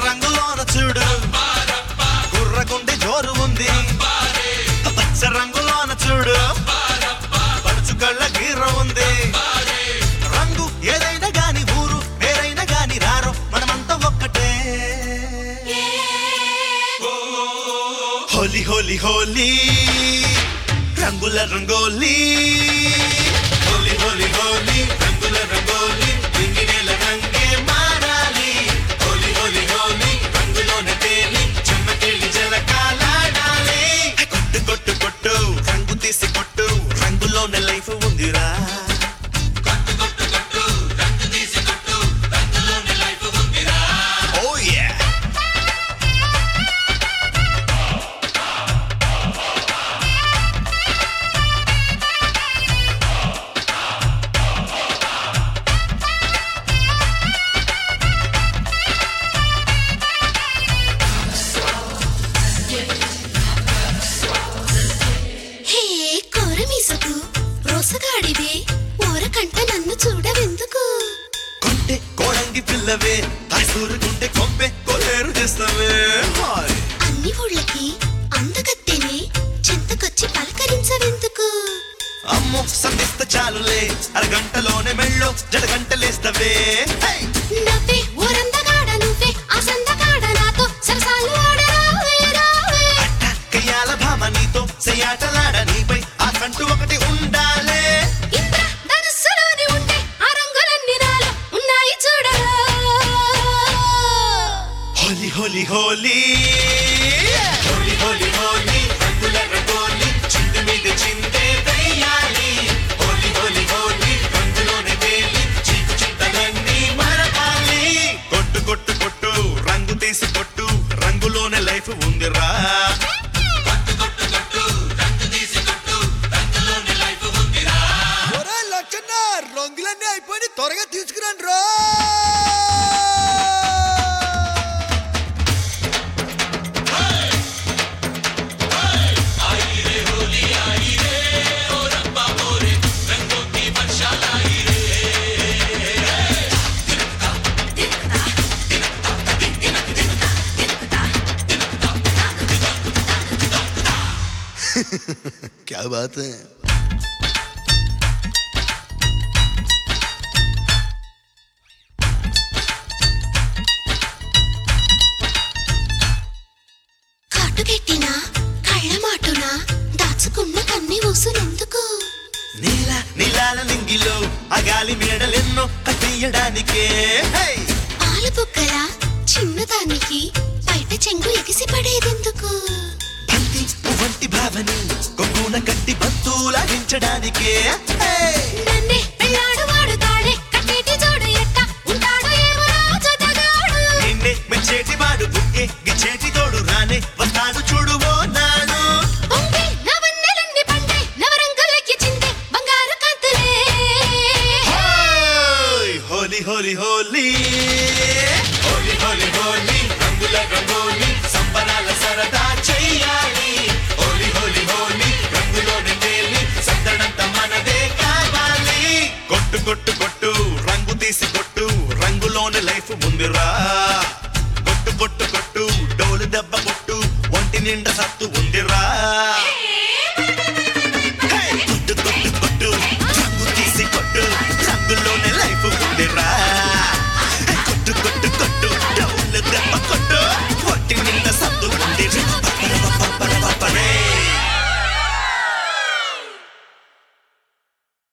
రంగులోన చూడు గుర్రకుండి జోరు ఉంది పచ్చ రంగులోన చూడు పడుచు కళ్ళ గీర ఉంది రంగు ఏదైనా గాని ఊరు వేరైనా గాని రారు మనమంతా ఒక్కటే హోలీ హోలీ హోలీ రంగుల రంగోలీ హోలీ హోలీ హోలీ రంగుల రంగోలీ రింగినేల రంగే మారాలి హోలీ హోలీ హోలీ రంగులోనే తేలి చెమ్మకెళ్ళి జలకాలాడాలి కొట్టు కొట్టు కొట్టు రంగు తీసి కొట్టు రంగులోనే లైఫ్ ఉందిరా Oh yeah! హే కోరమీసకు రోసగాడివే ఓరకంట నన్ను చూడవెందుకు కొంటే కోడంగి పిల్లవే కాసూరుకుంటే కొంపే కొలేరు చేస్తావే హాయ్ అన్ని ఊళ్ళకి అందగత్తెనే చెంతకొచ్చి పలకరించవెందుకు అమ్మో సంధిస్తే చాలులే అరగంటలోనే మెళ్ళో జడగంటలేస్తవే హై! నవ్వే ఊరందగాడ నువ్వే ఆ సందగాడ నాతో సరసాలు ఆడరావే రావే అట్ట కయ్యాల భామ నీతో సయ్యాటలాడ నీపై ఆ కంటూ ఒకటి ఉండాలే ఇంద్ర ధనుస్సులోని ఉంటే ఆ రంగులన్నీ నాలో ఉన్నాయి చూడరా హోలీ హోలీ హోలీ హోలీ హోలీ హోలీ రంగుల రంగోలి చిందు మీద చిందే వెయ్యాలి హోలీ హోలీ హోలీ రంగులోనే తేలి చీకు చింతలన్నీ మరపాలి కొట్టు కొట్టు కొట్టు రంగు తీసి కొట్టు రంగులోనే లైఫ్ ఉందిరా ఒరే లక్షణ రంగులన్నీ అయిపోయి త్వరగా తీసుకురండి రో क्या बात है కాటుకెట్టిన కళ్ళ మాటున దాచుకున్న కన్ని ఊసులెందుకు నీల నీలాల నింగిలో ఆ గాలి మేడలెన్నో కట్టేయడానికే హై! పాలు బుగ్గల చిన్నదానికి బయట చెంగు ఎగిసి పడేదెందుకు బంతి వంటి భావని కొక్కున కట్టి బంతులాగించడానికే హై! నన్నే పెళ్ళాడు వాడు తాడే కట్టేటి జోడు ఎట్ట ఉంటాడు ఏమో జతగాడు నిన్నే మెచ్చేటి వాడు బుక్కే గిచ్చేటి తోడు రానే వస్తాడు చూడువో నాడు పొంగే నవన్నెలన్నీ పండే నవరంగులకి చిందే బంగారు కాంతులే హోయ్! హోలీ హోలీ హోలీ హోలీ హోలీ హోలీ రంగుల రంగోలి సంబరాల సరదా చెయ్యాలి హోలీ హోలీ హోలీ రంగులోని తేలి సందడంత మనదే కావాలి కొట్టు కొట్టు కొట్టు రంగు తీసి కొట్టు రంగులోని లైఫ్ ముందురా కొట్టు కొట్టు కొట్టు డోలు దెబ్బ కొట్టు ఒంటి నిండా సత్తు ఉందిరా